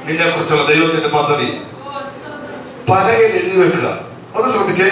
നിന്നെ കുറിച്ചുള്ള ദൈവത്തിന്റെ പദ്ധതി പലകയിൽ എഴുതി വെക്കുക ഒന്ന് ശ്രദ്ധിച്ചേ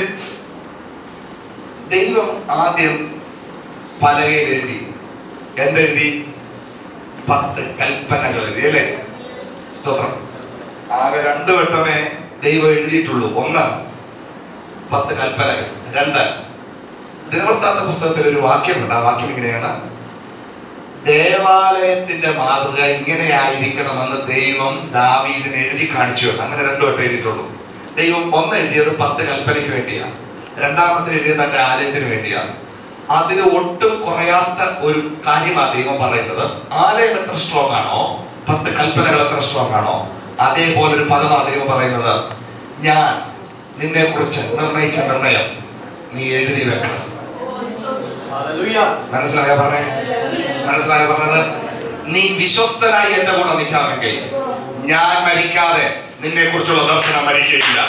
ദൈവം ആദ്യം പലകയിൽ എഴുതി എന്തെഴുതി പത്ത് കൽപ്പനകൾ എഴുതി അല്ലേ സ്തോത്രം ആകെ രണ്ട് വട്ടമേ ദൈവം എഴുതിയിട്ടുള്ളൂ ഒന്ന് പത്ത് കൽപ്പനകൾ രണ്ട് ദിനവൃത്താന്ത പുസ്തകത്തിൽ ഒരു വാക്യമുണ്ട് ആ വാക്യം ഇങ്ങനെയാണ് ദേവാലയത്തിന്റെ മാതൃക ഇങ്ങനെയായിരിക്കണമെന്ന് ദൈവം ദാവീദിന് എഴുതി കാണിച്ചു അങ്ങനെ രണ്ടു വട്ടം എഴുതിയിട്ടുള്ളൂ ദൈവം ഒന്ന് എഴുതിയത് പത്ത് കൽപ്പനയ്ക്ക് വേണ്ടിയാണ് രണ്ടാമത്തെ എഴുതിയത് തന്റെ ആലയത്തിന് വേണ്ടിയാണ് അതിൽ ഒട്ടും കുറയാത്ത ഒരു കാര്യമാണ് ദൈവം പറയുന്നത് ആലയം എത്ര സ്ട്രോങ് ആണോ പത്ത് കൽപ്പനകൾ എത്ര സ്ട്രോങ് ആണോ അതേപോലെ ഒരു പദമാണ് ദൈവം പറയുന്നത് ഞാൻ നിന്നെ കുറിച്ച് നിർണയിച്ച നിർണയം നീ എഴുതി വെക്കണം മനസ്സിലായ പറഞ്ഞേ മനസ്സിലായ പറഞ്ഞത് നീ വിശ്വസ്തനായി എന്റെ കൂടെ നിൽക്കാമെങ്കിൽ ഞാൻ മരിക്കാതെ നിന്നെ കുറിച്ചുള്ള ദർശനം മരിക്കുകയില്ല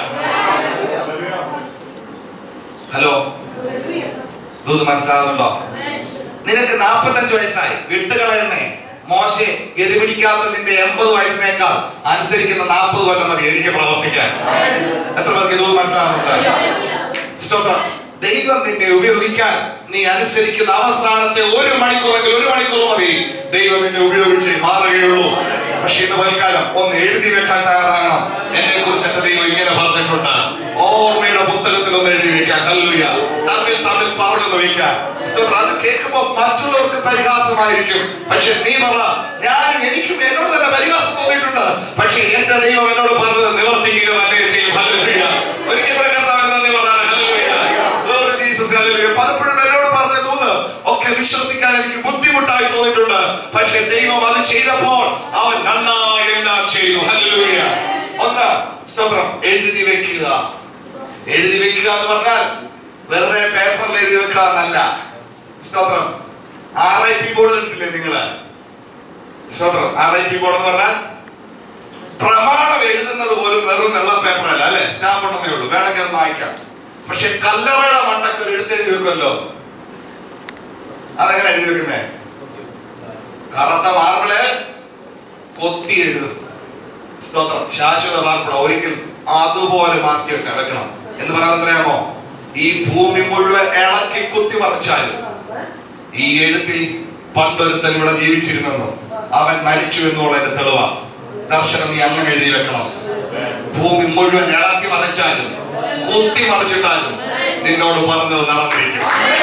ഹലോ ദൂത് മനസ്സിലാകുന്നുണ്ടോ നിനക്ക് നാൽപ്പത്തഞ്ച് വയസ്സായി വിട്ടുകളയുന്നേ മോശെ ഗതിപിടിക്കാത്ത നിന്റെ എൺപത് വയസ്സിനേക്കാൾ അനുസരിക്കുന്ന നാൽപ്പത് കൊല്ലം മതി എനിക്ക് പ്രവർത്തിക്കാൻ എത്ര പേർക്ക് ഇത് മനസ്സിലാകുന്നുണ്ട് സ്തോത്രം ദൈവം നിന്നെ ഉപയോഗിക്കാൻ നീ അനുസരിക്കുന്ന അവസാനത്തെ ഒരു മണിക്കൂറെങ്കിൽ ഒരു മണിക്കൂർ മതി ദൈവം നിന്നെ ഉപയോഗിച്ച് മാറുകയുള്ളൂ പക്ഷെ ഇന്ന് വൽക്കാലം ഒന്ന് എഴുതി വെക്കാൻ തയ്യാറാകണം എന്നെ കുറിച്ച് എന്റെ ദൈവം ഇങ്ങനെ പറഞ്ഞിട്ടുണ്ട് ഓർമ്മയുടെ പുസ്തകത്തിൽ ഒന്ന് എഴുതി വെക്കാൻ ഹല്ലേലൂയ തമ്മിൽ തമ്മിൽ പറഞ്ഞു വെക്കാൻ സ്തോത്രം അത് കേൾക്കുമ്പോൾ മറ്റുള്ളവർക്ക് പരിഹാസമായിരിക്കും പക്ഷെ നീ പറ ഞാനും എനിക്കും എന്നോട് തന്നെ പരിഹാസം തോന്നിയിട്ടുണ്ട് പക്ഷെ എന്റെ ദൈവം എന്നോട് പറഞ്ഞത് നിവർത്തിക്കുക തന്നെ ചെയ്യും ഹല്ലേലൂയ ഒരിക്കൽ കൂടെ കർത്താവിന് നന്ദി പറയാണ് ഹല്ലേലൂയ Glory Jesus, hallelujah. പലപ്പോഴും എന്നോട് പറഞ്ഞ തോന്ന് ഒക്കെ വിശ്വസിക്കാൻ എനിക്ക് ബുദ്ധിമുട്ടായി തോന്നിയിട്ടുണ്ട് പക്ഷെ ദൈവം അത് ചെയ്തപ്പോൾ അവൻ നന്നായി എല്ലാം ചെയ്തു ഹല്ലേലൂയ ഒന്ന് സ്തോത്രം എഴുതി വെക്കുക എഴുതി വെക്കുക എന്ന് പറഞ്ഞാൽ വെറുതെ പേപ്പറിൽ എഴുതി വെക്കുക എന്നല്ല സ്തോത്രം ആർ ഐ പി ബോർഡ് കണ്ടില്ലേ നിങ്ങള് സ്തോത്രം ആർ ഐ പി ബോർഡ് എന്ന് പറഞ്ഞാൽ പ്രമാണം എഴുതുന്നത് പോലും വെറും വെള്ള പേപ്പർ അല്ല അല്ലെ സ്റ്റാമ്പ് ഉണ്ടെന്നേ ഉള്ളൂ വേണമെങ്കിൽ അത് വായിക്കാം പക്ഷെ കല്ലറയുടെ മണ്ടക്ക് ഒരു എഴുത്തെഴുതി വെക്കുമല്ലോ അതെങ്ങനെ എഴുതി വെക്കുന്നേ കറുത്ത മാർബിള് കൊത്തി എഴുതും സ്തോത്രം ശാശ്വത മാർബിള ഒരിക്കൽ അതുപോലെ മാറ്റി വെക്കാൻ വെക്കണം എന്ന് പറയാൻ എന്തറിയാമോ ഈ ഭൂമി മുഴുവൻ ഇളക്കി കുത്തി മറിച്ചാലും ഈ എഴുത്തിൽ പണ്ടൊരുത്തൻ ഇവിടെ ജീവിച്ചിരുന്നെന്നും അവൻ മരിച്ചു എന്നുള്ളതിന്റെ തെളിവ ദർശനം നീ അങ്ങനെ എഴുതി വെക്കണം ഭൂമി മുഴുവൻ ഇളക്കി മറിച്ചാലും കുത്തി മറിച്ചിട്ടാലും നിന്നോട് പറഞ്ഞത് നടന്നിരിക്കും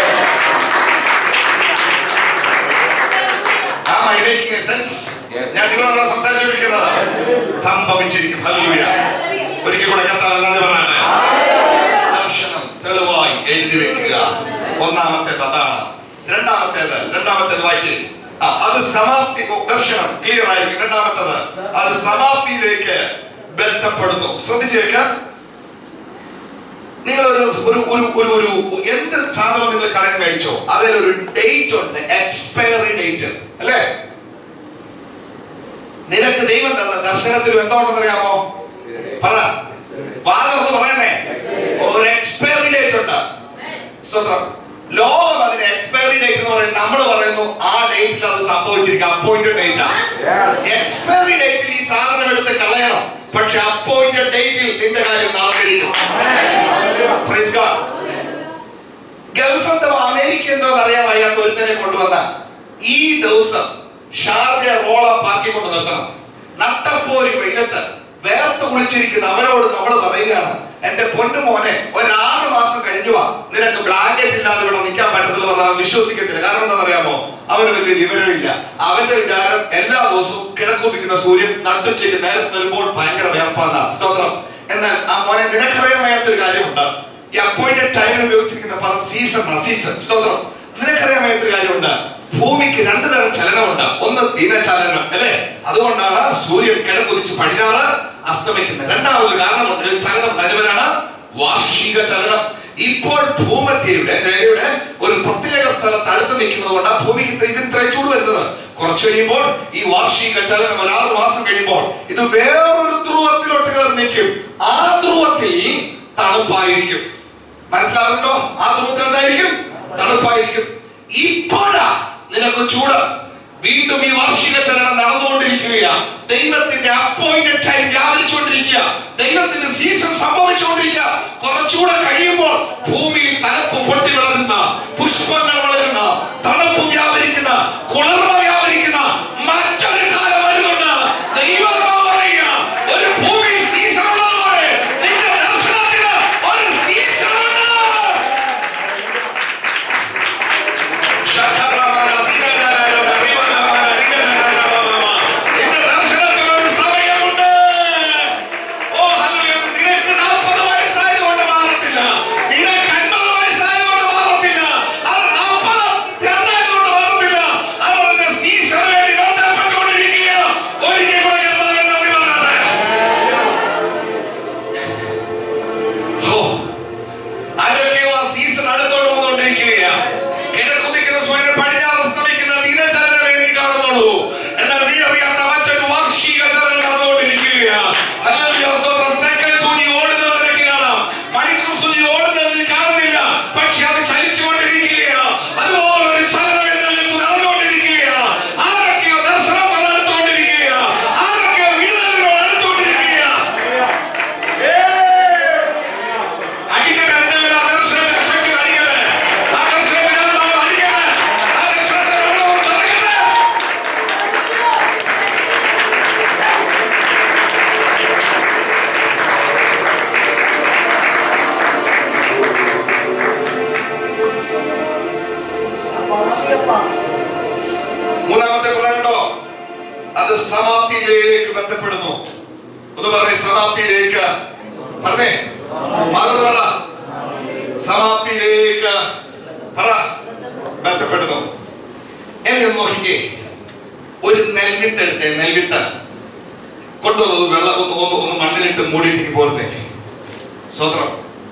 Am I making a sense? ഞാൻ നിങ്ങളോട് സംസാരിച്ചുകൊണ്ടിരിക്കുന്നത് സംഭവിച്ചിരിക്കും ഹല്ലേലൂയ ഒരിക്കൽ കൂടെ കർത്താവ് നന്ദി പറയട്ടെ ദർശനം തെളിവായി എഴുതി വെക്കുക ഒന്നാമത്തേത് അതാണ് രണ്ടാമത്തേത് രണ്ടാമത്തേത് വായിച്ച് ആ, അത് സമാപ്തി ഓ, ദർശനം ക്ലിയർ ആയിരിക്കും രണ്ടാമത്തേത് അത് സമാപ്തിയിലേക്ക് ബന്ധപ്പെടുന്നു ശ്രദ്ധിച്ചേക്ക് നിങ്ങൾ ഒരു ഒരു ഒരു ഒരു ഒരു എന്ത് സാധനം നിങ്ങൾ കടയിൽ മേടിച്ചോ അതിലൊരു ഡേറ്റ് ഉണ്ട് എക്സ്പയറി ഡേറ്റ് അല്ലേ നിനക്ക് ദൈവം തന്ന ദർശനത്തിന് എന്താണെന്ന് അറിയാമോ പറ വാദം പറയുന്നേ ഒരു എക്സ്പയറി ഡേറ്റ് ഉണ്ട് സ്വത്രം ലോകം അതിന് എക്സ്പയറി ഡേറ്റ് എന്ന് പറയുന്നത് നമ്മൾ പറയുന്നു ആ ഡേറ്റിൽ അത് സംഭവിച്ചിരിക്കും അപ്പോയിന്റഡ് ഡേറ്റാ എക്സ്പയറി ഡേറ്റിൽ ഈ സാധനം എടുത്ത് കളയണം പക്ഷെ അപ്പോയിന്റഡ് ഡേറ്റിൽ നിന്റെ കാര്യം നടന്നിരിക്കും Praise God. ഗൾഫ് എന്തോ അമേരിക്ക എന്തോ അറിയാൻ വയ്യാത്ത ഒരുത്തനെ കൊണ്ടുവന്ന ഈ ദിവസം ഷാർജ റോളപ്പ് ആക്കി കൊണ്ട് നിർത്തണം നട്ടപ്പോരി വെയിലത്ത് വേർത്ത് കുളിച്ചിരിക്കുന്ന അവരോട് നമ്മൾ പറയുകയാണ് എന്റെ പൊന്നു മോനെ ഒരു ആറ് മാസം കഴിഞ്ഞു വാ നിനക്ക് ബ്ലാങ്കറ്റ് ഇല്ലാതെ ഇവിടെ നിൽക്കാൻ പറ്റത്തില്ല പറഞ്ഞാൽ അവൻ വിശ്വസിക്കത്തില്ല കാരണം എന്താണെന്നറിയാമോ അവന് വലിയ വിവരമില്ല അവന്റെ വിചാരം എല്ലാ ദിവസവും കിഴക്കുതിക്കുന്ന സൂര്യൻ നട്ടുച്ചയ്ക്ക് നേരം വരുമ്പോൾ ഭയങ്കര വേർപ്പാണ് സ്തോത്രം എന്നാൽ ആ മോനെ നിനക്കറിയാൻ വയ്യാത്തൊരു കാര്യമുണ്ട് ഈ അപ്പോയിന്റഡ് ടൈമിൽ ഉപയോഗിച്ചിരിക്കുന്ന പദം സീസൺ സീസൺ സ്തോത്രം നിനക്കറിയാൻ വയ്യാത്തൊരു കാര്യമുണ്ട് ഭൂമിക്ക് രണ്ടു തരം ചലനമുണ്ട് ഒന്ന് ദിനചലനം അല്ലേ അതുകൊണ്ടാണ് സൂര്യൻ കിഴക്കുതിച്ച് പടിഞ്ഞാറ് അസ്തമിക്കുന്നത് രണ്ടാമത് കാരണമുണ്ട് ചലനം അതിനാണ് വാർഷിക ചലനം ഇപ്പോൾ ഭൂമധ്യയുടെ രേഖയുടെ ഒരു പ്രത്യേക സ്ഥലത്ത് അടുത്ത് നിൽക്കുന്നത് കൊണ്ട് ഭൂമിക്ക് ഇത്ര ഇതിന് ഇത്രയും ചൂട് വരുന്നത് കുറച്ച് കഴിയുമ്പോൾ ഈ വാർഷിക ചലനം ഒരു ആറ് മാസം കഴിയുമ്പോൾ ഇത് വേറൊരു ധ്രുവത്തിലോട്ട് കയറി നിൽക്കും ആ ധ്രുവത്തിൽ തണുപ്പായിരിക്കും മനസ്സിലാകുന്നുണ്ടോ ആ ധ്രുവത്തിൽ എന്തായിരിക്കും തണുപ്പായിരിക്കും ഇപ്പോഴാ നിനക്ക് ചൂട് വീണ്ടും ഈ വാർഷിക ചലനം നടന്നുകൊണ്ടിരിക്കുകയാണ് ദൈവത്തിന്റെ അപ്പോയിന്റഡ് ടൈം സംഭവിച്ചുകൊണ്ടിരിക്കുക ദൈവത്തിന്റെ സീസൺ സംഭവിച്ചുകൊണ്ടിരിക്കുക കുറച്ചുകൂടെ കഴിയുമ്പോൾ ഭൂമിയിൽ തലപ്പ് പൊട്ടി വളരുന്ന പുഷ്പങ്ങൾ വളരുന്ന തണുപ്പ് വ്യാപരിക്കുന്ന കുളിർമ വ്യാപരിക്കുന്ന മറ്റൊരു കാലം വരുന്നുണ്ട് ദൈവം പറയുക ഒരു ഭൂമിയിൽ സീസൺ ഉള്ളതുപോലെ നിന്റെ ദർശനത്തിന് ഒരു സീസൺ ഉണ്ട് നിന്റെ ദർശനത്തിന് ഒരു സമയമുണ്ട് ഓ ഹല്ലേലൂയ നിനക്ക് 40 വയസ്സായതുകൊണ്ട് മാറത്തില്ല നിനക്ക് 50 വയസ്സായതുകൊണ്ട് മാറത്തില്ല അത് 40 രണ്ടായതുകൊണ്ട് മാറത്തില്ല അത് നിന്റെ സീസണിന് വേണ്ടി ബന്ധപ്പെട്ടുകൊണ്ടിരിക്കുക ഒരിക്കൽ കൂടെ കർത്താവിന് നന്ദി പറഞ്ഞാട്ടെ ഓ ആരൊക്കെയോ ആ സീസൺ അടുത്തോട്ട് വന്നുകൊണ്ടിരിക്കുകയാണ് കിഴക്കുതിക്കുന്ന സൂര്യൻ പടിഞ്ഞാറ് അസ്തമിക്കുന്ന ദിനചലനമേ നീ കാണുന്നുള്ളൂ എന്നാൽ നീ അറിയാത്ത മറ്റൊരു വാർഷിക ചലനം നടന്നുകൊണ്ടിരിക്കുകയാണ് ഹല്ലേലൂയ, സ്തോത്രം. സെക്കൻഡ് സൂചി ഓടുന്നത് നിനക്ക് കാണാം മണിക്കൂർ സൂചി ഓടുന്നത് നീ കാണുന്നില്ല പക്ഷെ അത് ചലിച്ചുകൊണ്ടിരിക്കുകയാണ് അതുപോലെ ഒരു ചലനം എഴുന്നേൽപ്പ് നടന്നുകൊണ്ടിരിക്കുകയാണ് ആരൊക്കെയോ ദർശനം നടന്നുകൊണ്ടിരിക്കുകയാണ് ആരൊക്കെയോ വിടുതലിനോട് അടുത്തുകൊണ്ടിരിക്കുകയാണ് അടിക്കട്ടെ അതിന്റെ ആകർഷണത്തിന് ശക്തി അടിക്കട്ടെ ആകർഷണത്തിന് ആത്മാവ് അടിക്കട്ടെ ആകർഷണത്തിന് വെള്ളവും നിറയട്ടെ മൂന്നാമത്തെ പദം കണ്ടോ അത് സമാപ്തിയിലേക്ക് ബന്ധപ്പെടുന്നു ഒന്ന് പറഞ്ഞേ സമാപ്തിയിലേക്ക് പറഞ്ഞേ മാതൃ പറ സമാപ്തിയിലേക്ക് പറ ബന്ധപ്പെടുന്നു എന്നെ ഒന്ന് നോക്കിക്കേ ഒരു നെൽവിത്ത് എടുത്തേ നെൽവിത്ത് കൊണ്ടുവന്നത് വെള്ളം ഒന്ന് ഒന്ന് ഒന്ന് മണ്ണിലിട്ട് മൂടിയിട്ട് പോരുന്നേ സ്വത്രം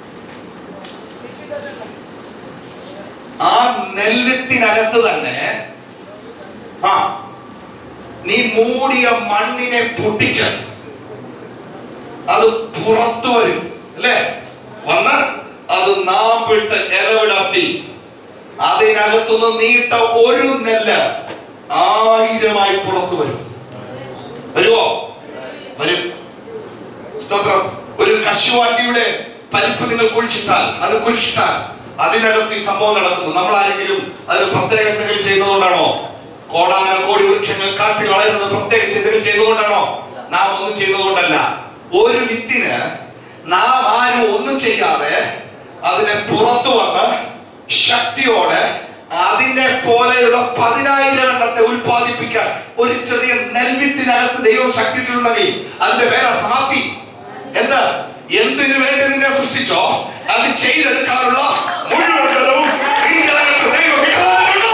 ആ നെൽവിത്തിനകത്ത് തന്നെ ആ നീ മൂടിയ മണ്ണിനെ പൊട്ടിച്ച് അത് പുറത്തു വരും അല്ലേ വന്ന് അത് നാം വിട്ട് ഇലവിടർത്തി അതിനകത്തുനിന്ന് നീട്ട ഒരു നെല്ല് ആയിരമായി പുറത്തു വരും വരുമോ വരും സ്തോത്രം ഒരു കശുവാട്ടിയുടെ പരിപ്പ് നിങ്ങൾ കുഴിച്ചിട്ടാൽ അത് കുഴിച്ചിട്ടാൽ അതിനകത്ത് ഈ സംഭവം നടക്കുന്നു നമ്മൾ ആരെങ്കിലും അതിന് പ്രത്യേക എന്തെങ്കിലും ചെയ്യുന്നതുകൊണ്ടാണോ കോടാന കോടി വൃക്ഷങ്ങൾ കാട്ടിൽ വളരുന്നത് പ്രത്യേകിച്ച് എന്തെങ്കിലും ചെയ്തുകൊണ്ടാണോ നാം ഒന്നും ചെയ്തതുകൊണ്ടല്ല ഒരു വിത്തിന് നാം ആരും ഒന്നും ചെയ്യാതെ അതിനെ പുറത്തു വന്ന് ശക്തിയോടെ അതിനെ പോലെയുള്ള പതിനായിരം എണ്ണത്തെ ഉൽപ്പാദിപ്പിക്കാൻ ഒരു ചെറിയ നെൽവിത്തിനകത്ത് ദൈവം ശക്തി ഇട്ടിട്ടുണ്ടെങ്കിൽ അതിന്റെ പേരാ സമാപ്തി എന്താ എന്തിനു വേണ്ടി നിന്നെ സൃഷ്ടിച്ചോ അത് ചെയ്തെടുക്കാനുള്ള മുഴുവൻ ബലവും നിന്നകത്ത് ദൈവം ഇടാനുണ്ട്.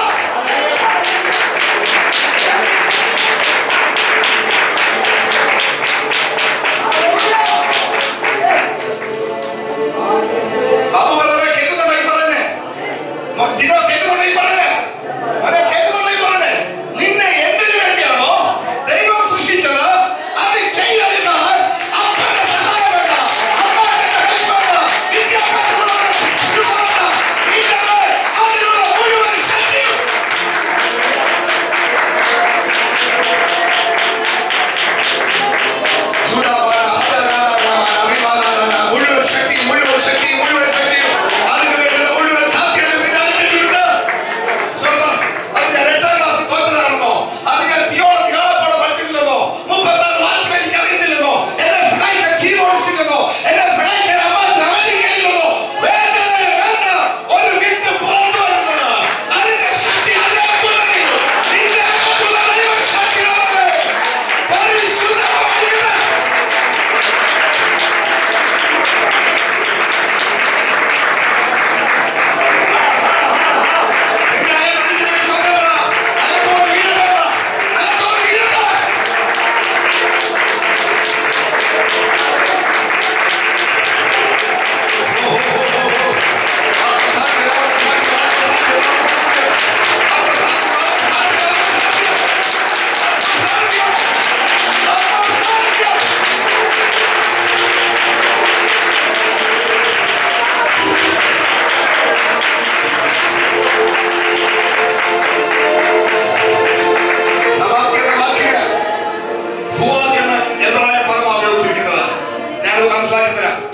ബാബു ബ്രദറെ കേൾക്കുന്നുണ്ടോ ഈ പറയുന്നേ മ- ജിനോ കേൾക്കുന്നുണ്ടോ ഈ പറയുന്നേ അതെ കേൾക്കുന്നുണ്ടോ ഈ പറയുന്നേ നിന്നെ എന്തിനു വേണ്ടിയാണോ ദൈവം സൃഷ്ടിച്ചത് അത് ചെയ്തെടുക്കാൻ അപ്പന്റെ സഹായം വേണ്ട അമ്മാച്ചന്റെ help വേണ്ട വിദ്യാഭ്യാസമുള്ളവരുടെ ശുശ്രൂഷ വേണ്ട നിന്റെ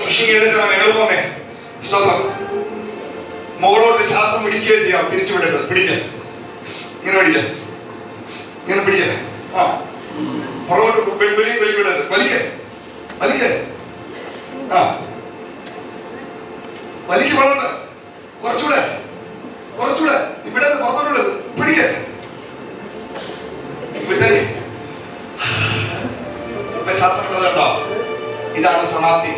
കൃഷി എഴുന്നേറ്റ് എളുപ്പമേ സ്തോത്രം മുകളോട്ട് ശ്വാസം പിടിക്കുകയോ ചെയ്യാം തിരിച്ചു വിടരുത് പിടിക്ക ഇങ്ങനെ പിടിക്ക ഇങ്ങനെ പിടിക്ക ആ പുറകോട്ട് വെളി വെളി വെളി വിടരുത് വലിക്ക വലിക്ക ആ വലിക്ക് പുറകോട്ട് കുറച്ചുകൂടെ കുറച്ചുകൂടെ ഇവിടെ പുറത്തോട്ട് വിടരുത് പിടിക്ക വിട്ടേ ഇപ്പൊ ശ്വാസം വിട്ടത് കണ്ടോ ഇതാണ് സമാപ്തി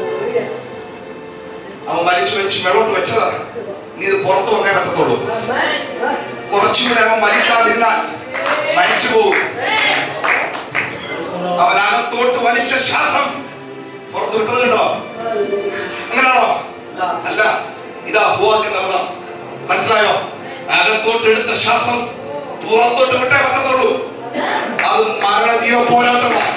അവൻ വലിച്ചു വലിച്ചു മേളോട്ട് വെച്ചതാണ് ഇനി ഇത് പുറത്തു വന്നേ പറ്റത്തുള്ളൂ കുറച്ചുകൂടെ അവൻ വലിക്കാതിരുന്നാൽ മരിച്ചു പോകും അവൻ അകത്തോട്ട് വലിച്ച ശ്വാസം പുറത്തു വിട്ടത് കണ്ടോ അങ്ങനെയാണോ അല്ല ഇതാ ഹുവാക്കിന്റെ മതം മനസ്സിലായോ അകത്തോട്ട് എടുത്ത ശ്വാസം പുറത്തോട്ട് വിട്ടേ പറ്റത്തുള്ളൂ അത് മരണജീവ പോരാട്ടമാണ്